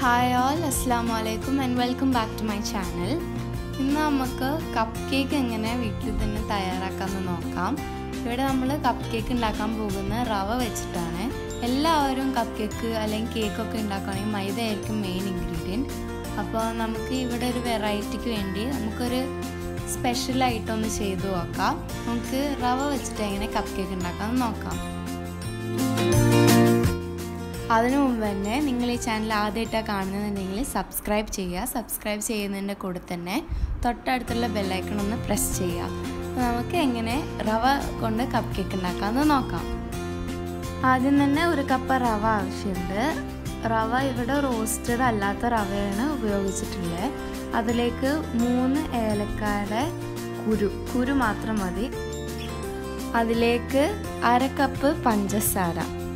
hi all അസ്സാം വലൈക്കും and welcome back to my channel ഇന്ന് നമുക്ക് കപ്പ് കേക്ക് എങ്ങനെ വീട്ടിൽ തന്നെ തയ്യാറാക്കാമെന്ന് നോക്കാം ഇവിടെ നമ്മൾ കപ്പ് കേക്ക് ഉണ്ടാക്കാൻ പോകുന്ന റവ വെച്ചിട്ടാണ് എല്ലാവരും കപ്പ് കേക്ക് അല്ലെങ്കിൽ കേക്കൊക്കെ ഉണ്ടാക്കുകയാണെങ്കിൽ മൈദ ആയിരിക്കും മെയിൻ ഇൻഗ്രീഡിയൻറ്റ് അപ്പോൾ നമുക്ക് ഇവിടെ ഒരു വെറൈറ്റിക്ക് വേണ്ടി നമുക്കൊരു സ്പെഷ്യലായിട്ടൊന്ന് ചെയ്തു നോക്കാം നമുക്ക് റവ വെച്ചിട്ട് എങ്ങനെ കപ്പ് കേക്ക് ഉണ്ടാക്കാമെന്ന് നോക്കാം അതിനു മുമ്പ് തന്നെ നിങ്ങൾ ഈ ചാനൽ ആദ്യമായിട്ടാണ് കാണുന്നതെന്നുണ്ടെങ്കിൽ സബ്സ്ക്രൈബ് ചെയ്യുക സബ്സ്ക്രൈബ് ചെയ്യുന്നതിൻ്റെ കൂടെ തന്നെ തൊട്ടടുത്തുള്ള ബെല്ലൈക്കൺ ഒന്ന് പ്രസ് ചെയ്യുക അപ്പോൾ നമുക്ക് എങ്ങനെ റവ കൊണ്ട് കപ്പ് കേക്ക് ഉണ്ടാക്കാമെന്ന് നോക്കാം ആദ്യം തന്നെ ഒരു കപ്പ് റവ ആവശ്യമുണ്ട് റവ ഇവിടെ റോസ്റ്റഡ് അല്ലാത്ത റവയാണ് ഉപയോഗിച്ചിട്ടുള്ളത് അതിലേക്ക് മൂന്ന് ഏലക്കായുടെ കുരു കുരു മാത്രം മതി അതിലേക്ക് അര കപ്പ് പഞ്ചസാര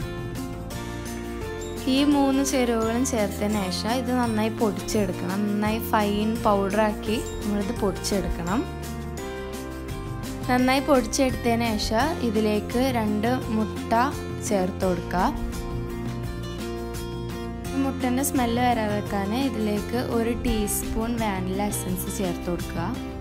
ഈ മൂന്ന് ചേരുവകളും ചേർത്തതിന് ശേഷം ഇത് നന്നായി പൊടിച്ചെടുക്കണം നന്നായി ഫൈൻ പൗഡറാക്കി നമ്മളിത് പൊടിച്ചെടുക്കണം നന്നായി പൊടിച്ചെടുത്തതിന് ശേഷം ഇതിലേക്ക് രണ്ട് മുട്ട ചേർത്ത് കൊടുക്കുക മുട്ടൻ്റെ സ്മെല്ല് വരാതെക്കാൻ ഇതിലേക്ക് ഒരു ടീസ്പൂൺ വാനില എസൻസ് ചേർത്ത് കൊടുക്കുക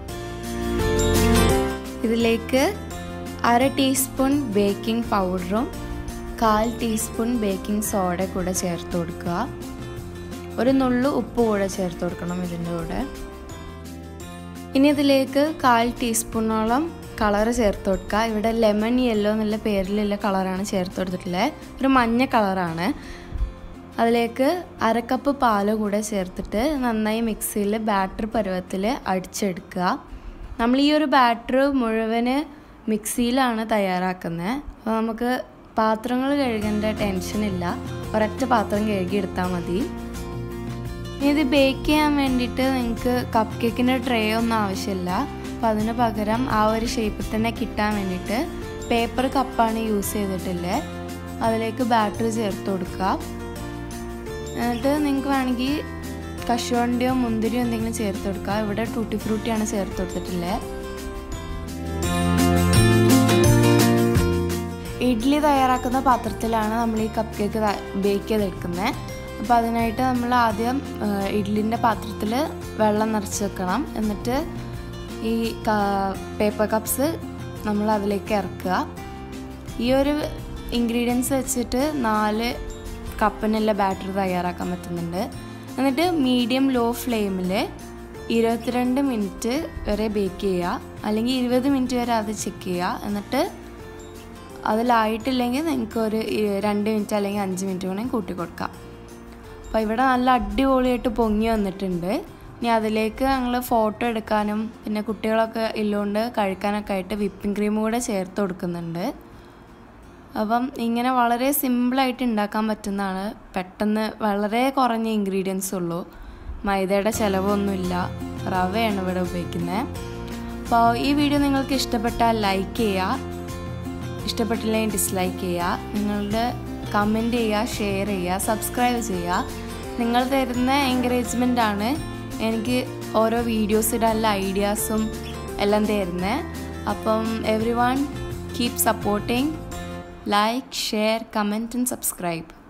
ഇതിലേക്ക് അര ടീസ്പൂൺ ബേക്കിംഗ് പൗഡറും കാൽ ടീസ്പൂൺ ബേക്കിംഗ് സോഡ കൂടെ ചേർത്ത് കൊടുക്കുക ഒരു നുള്ളു ഉപ്പ് കൂടെ ചേർത്ത് കൊടുക്കണം ഇതിൻ്റെ കൂടെ ഇനി ഇതിലേക്ക് കാൽ ടീസ്പൂണോളം കളർ ചേർത്ത് കൊടുക്കുക ഇവിടെ ലെമൺ യെല്ലോ എന്നുള്ള പേരിലുള്ള കളറാണ് ചേർത്ത് കൊടുത്തിട്ടുള്ളത് ഒരു മഞ്ഞ കളറാണ് അതിലേക്ക് അരക്കപ്പ് പാല് കൂടെ ചേർത്തിട്ട് നന്നായി മിക്സിയിൽ ബാറ്റർ പരുവത്തിൽ അടിച്ചെടുക്കുക നമ്മൾ ഈ ഒരു ബാറ്റർ മുഴുവന് മിക്സിയിലാണ് തയ്യാറാക്കുന്നത് അപ്പോൾ നമുക്ക് പാത്രങ്ങൾ കഴുകേണ്ട ടെൻഷനില്ല ഒരൊറ്റ പാത്രം കഴുകി എടുത്താൽ മതി ഇനി ഇത് ബേക്ക് ചെയ്യാൻ വേണ്ടിയിട്ട് നിങ്ങൾക്ക് കപ്പ് കേക്കിൻ്റെ ട്രേ ഒന്നും ആവശ്യമില്ല അപ്പോൾ അതിന് പകരം ആ ഒരു ഷേപ്പിൽ തന്നെ കിട്ടാൻ വേണ്ടിയിട്ട് പേപ്പർ കപ്പാണ് യൂസ് ചെയ്തിട്ടുള്ളത് അതിലേക്ക് ബാറ്ററി ചേർത്ത് കൊടുക്കുക എന്നിട്ട് നിങ്ങൾക്ക് വേണമെങ്കിൽ കശുവണ്ടിയോ മുന്തിരിയോ എന്തെങ്കിലും ചേർത്ത് കൊടുക്കുക ഇവിടെ ടൂട്ടി ഫ്രൂട്ടിയാണ് ചേർത്ത് കൊടുത്തിട്ടുള്ളത് ഇഡ്ഡലി തയ്യാറാക്കുന്ന പാത്രത്തിലാണ് നമ്മൾ ഈ കപ്പ് കേക്ക് ബേക്ക് ചെയ്തെടുക്കുന്നത് അപ്പോൾ അതിനായിട്ട് നമ്മൾ ആദ്യം ഇഡ്ഡലിൻ്റെ പാത്രത്തിൽ വെള്ളം നിറച്ച് വെക്കണം എന്നിട്ട് ഈ പേപ്പർ കപ്സ് നമ്മൾ അതിലേക്ക് ഇറക്കുക ഈ ഒരു ഇൻഗ്രീഡിയൻസ് വെച്ചിട്ട് നാല് കപ്പിനുള്ള ബാറ്റർ തയ്യാറാക്കാൻ പറ്റുന്നുണ്ട് എന്നിട്ട് മീഡിയം ലോ ഫ്ലെയിമിൽ ഇരുപത്തിരണ്ട് മിനിറ്റ് വരെ ബേക്ക് ചെയ്യുക അല്ലെങ്കിൽ ഇരുപത് മിനിറ്റ് വരെ അത് ചെക്ക് ചെയ്യുക എന്നിട്ട് അതിലായിട്ടില്ലെങ്കിൽ നിങ്ങൾക്ക് ഒരു രണ്ട് മിനിറ്റ് അല്ലെങ്കിൽ അഞ്ച് മിനിറ്റ് വേണമെങ്കിൽ കൂട്ടി കൊടുക്കാം അപ്പോൾ ഇവിടെ നല്ല അടിപൊളിയായിട്ട് പൊങ്ങി വന്നിട്ടുണ്ട് ഇനി അതിലേക്ക് ഞങ്ങൾ ഫോട്ടോ എടുക്കാനും പിന്നെ കുട്ടികളൊക്കെ ഇല്ലുകൊണ്ട് കഴിക്കാനൊക്കെ ആയിട്ട് വിപ്പിംഗ് ക്രീം കൂടെ ചേർത്ത് കൊടുക്കുന്നുണ്ട് അപ്പം ഇങ്ങനെ വളരെ സിമ്പിളായിട്ട് ഉണ്ടാക്കാൻ പറ്റുന്നതാണ് പെട്ടെന്ന് വളരെ കുറഞ്ഞ ഇൻഗ്രീഡിയൻസ് ഉള്ളൂ മൈദയുടെ ചിലവൊന്നുമില്ല റവയാണ് ഇവിടെ ഉപയോഗിക്കുന്നത് അപ്പോൾ ഈ വീഡിയോ നിങ്ങൾക്ക് ഇഷ്ടപ്പെട്ടാൽ ലൈക്ക് ചെയ്യുക ഇഷ്ടപ്പെട്ടില്ലെങ്കിൽ ഡിസ്ലൈക്ക് ചെയ്യുക നിങ്ങളുടെ കമൻറ്റ് ചെയ്യുക ഷെയർ ചെയ്യുക സബ്സ്ക്രൈബ് ചെയ്യുക നിങ്ങൾ തരുന്ന എൻകറേജ്മെൻ്റ് ആണ് എനിക്ക് ഓരോ വീഡിയോസ് ഇടാനുള്ള ഐഡിയാസും എല്ലാം തരുന്നത് അപ്പം everyone keep supporting like share comment and subscribe